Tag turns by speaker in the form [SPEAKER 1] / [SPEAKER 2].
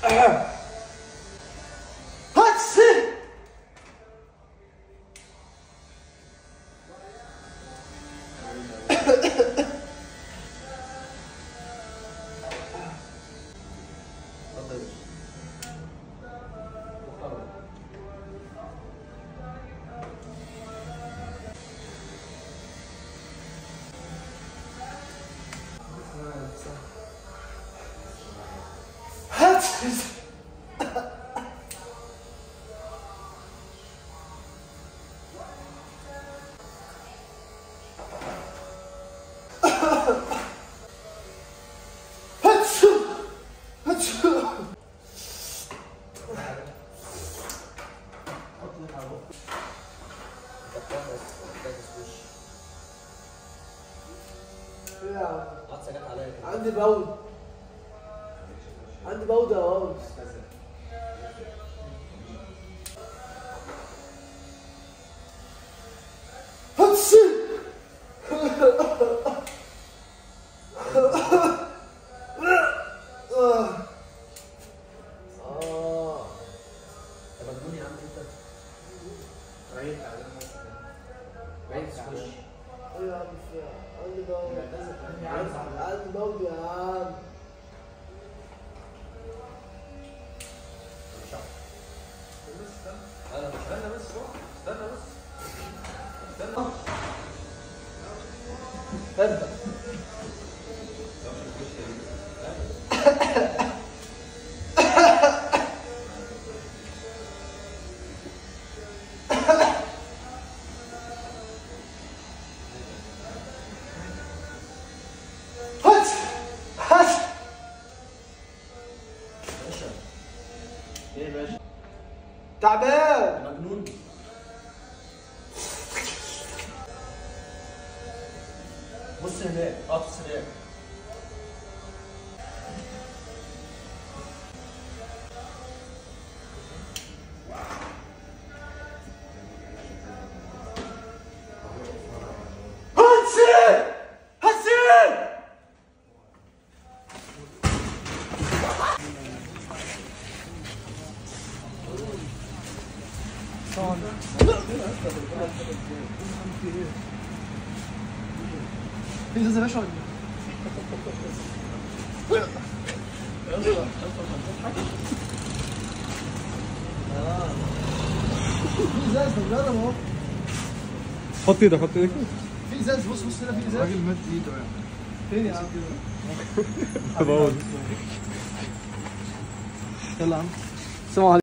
[SPEAKER 1] هاتسي هاتسي هاتسو هاتسو يا
[SPEAKER 2] عطسه جت عليا كده
[SPEAKER 1] عندي بود عندي بود يا بود هاتسي آه
[SPEAKER 2] طب مجنون يا عم انت بعيد بعيد في وشي
[SPEAKER 1] ايه يا عم فيها عندي بود عندي بود يا عم
[SPEAKER 2] انا مش
[SPEAKER 3] استنى بس روح استنى بس استنى
[SPEAKER 1] ابدا هات هات
[SPEAKER 2] باشا ايه يا باشا
[SPEAKER 1] تعبان
[SPEAKER 2] مجنون بص هناك اقص هناك
[SPEAKER 1] هاتسي هاتسي في ازازه يا باشا ولا في ازاز طب جرب اهو
[SPEAKER 4] حط ايدك حط ايدك
[SPEAKER 1] في ازاز بص بص هنا في ازاز
[SPEAKER 4] الراجل مد ايده يعني
[SPEAKER 1] فين يا عم
[SPEAKER 4] بقول
[SPEAKER 1] يلا يا عم السلام عليكم